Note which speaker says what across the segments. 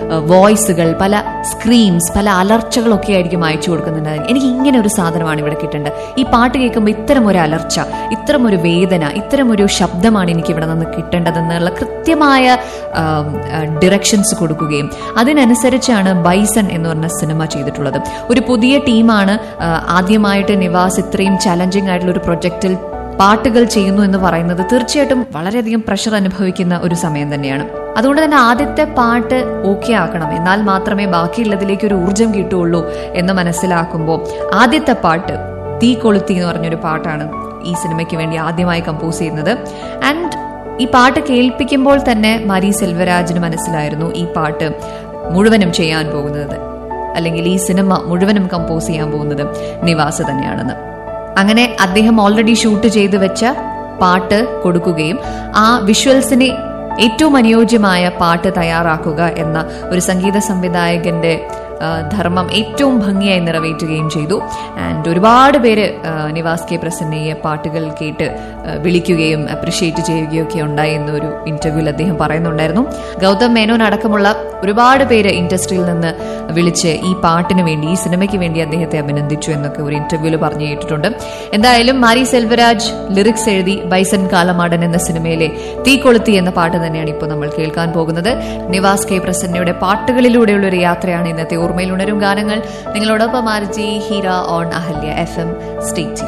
Speaker 1: വോയിസുകൾ പല സ്ക്രീംസ് പല അലർച്ചകളൊക്കെ ആയിരിക്കും അയച്ചു കൊടുക്കുന്നുണ്ടായിരുന്നു എനിക്ക് ഇങ്ങനെ ഒരു സാധനമാണ് ഇവിടെ കിട്ടേണ്ടത് ഈ പാട്ട് കേൾക്കുമ്പോൾ ഇത്തരം ഒരു അലർച്ച ഇത്തരം ഒരു വേദന ഇത്തരം ഒരു ശബ്ദമാണ് എനിക്ക് ഇവിടെ നിന്ന് കിട്ടേണ്ടതെന്നുള്ള കൃത്യമായ ഡിറക്ഷൻസ് കൊടുക്കുകയും അതിനനുസരിച്ചാണ് ബൈസൺ എന്ന് പറഞ്ഞ സിനിമ ചെയ്തിട്ടുള്ളത് ഒരു പുതിയ ടീമാണ് ആ, ആദ്യമായിട്ട് നിവാസ് ഇത്രയും ചലഞ്ചിങ് ആയിട്ടുള്ള ഒരു പ്രൊജക്റ്റിൽ പാട്ടുകൾ ചെയ്യുന്നു എന്ന് പറയുന്നത് തീർച്ചയായിട്ടും വളരെയധികം പ്രഷർ അനുഭവിക്കുന്ന ഒരു സമയം തന്നെയാണ് അതുകൊണ്ട് തന്നെ ആദ്യത്തെ പാട്ട് ഓക്കെ ആക്കണം എന്നാൽ മാത്രമേ ബാക്കിയുള്ളതിലേക്ക് ഒരു ഊർജം കിട്ടുള്ളൂ എന്ന് മനസ്സിലാക്കുമ്പോൾ ആദ്യത്തെ പാട്ട് തീ കൊളുത്തി എന്ന് പറഞ്ഞൊരു പാട്ടാണ് ഈ സിനിമയ്ക്ക് വേണ്ടി ആദ്യമായി കമ്പോസ് ചെയ്യുന്നത് ആൻഡ് ഈ പാട്ട് കേൾപ്പിക്കുമ്പോൾ തന്നെ മാരി സെൽവരാജിന് മനസ്സിലായിരുന്നു ഈ പാട്ട് മുഴുവനും ചെയ്യാൻ പോകുന്നത് അല്ലെങ്കിൽ ഈ സിനിമ മുഴുവനും കമ്പോസ് ചെയ്യാൻ പോകുന്നത് നിവാസ് തന്നെയാണെന്ന് അങ്ങനെ അദ്ദേഹം ഓൾറെഡി ഷൂട്ട് ചെയ്ത് വെച്ച പാട്ട് കൊടുക്കുകയും ആ വിഷ്വൽസിനെ ഏറ്റവും അനുയോജ്യമായ പാട്ട് തയ്യാറാക്കുക എന്ന ഒരു സംഗീത സംവിധായകന്റെ ആ, ധർമ്മം ഏറ്റവും ഭംഗിയായി നിറവേറ്റുകയും ചെയ്തു ആൻഡ് ഒരുപാട് പേര് ആ, നിവാസ് കെ പ്രസന്നയെ പാട്ടുകൾ കേട്ട് ആ, വിളിക്കുകയും അപ്രിഷ്യേറ്റ് ചെയ്യുകയും ഒക്കെ ഉണ്ടായി എന്നൊരു ഇന്റർവ്യൂവിൽ അദ്ദേഹം പറയുന്നുണ്ടായിരുന്നു ഗൗതം മേനോൻ അടക്കമുള്ള ഒരുപാട് പേര് ഇൻഡസ്ട്രിയിൽ നിന്ന് വിളിച്ച് ഈ പാട്ടിന് വേണ്ടി ഈ സിനിമയ്ക്ക് വേണ്ടി അദ്ദേഹത്തെ അഭിനന്ദിച്ചു എന്നൊക്കെ ഒരു ഇന്റർവ്യൂവിൽ പറഞ്ഞു കേട്ടിട്ടുണ്ട് എന്തായാലും മാരി സെൽവരാജ് ലിറിക്സ് എഴുതി ബൈസൺ കാലമാടൻ എന്ന സിനിമയിലെ തീ കൊളുത്തി എന്ന പാട്ട് തന്നെയാണ് ഇപ്പോൾ നമ്മൾ കേൾക്കാൻ പോകുന്നത് നിവാസ് കെ പ്രസന്നയുടെ പാട്ടുകളിലൂടെയുള്ള ഒരു യാത്രയാണ് ഇന്നത്തെ ഓർമ്മയിൽ ഉണരും ഗാനങ്ങൾ നിങ്ങളോടൊപ്പം RJ Heera on Ahalya F M state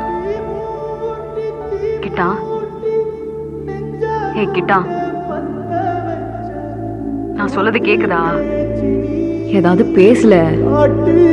Speaker 2: கிட்டா ஏ கிட்டா நான் சொல்லது கேக்குதா ஏதாவது பேசல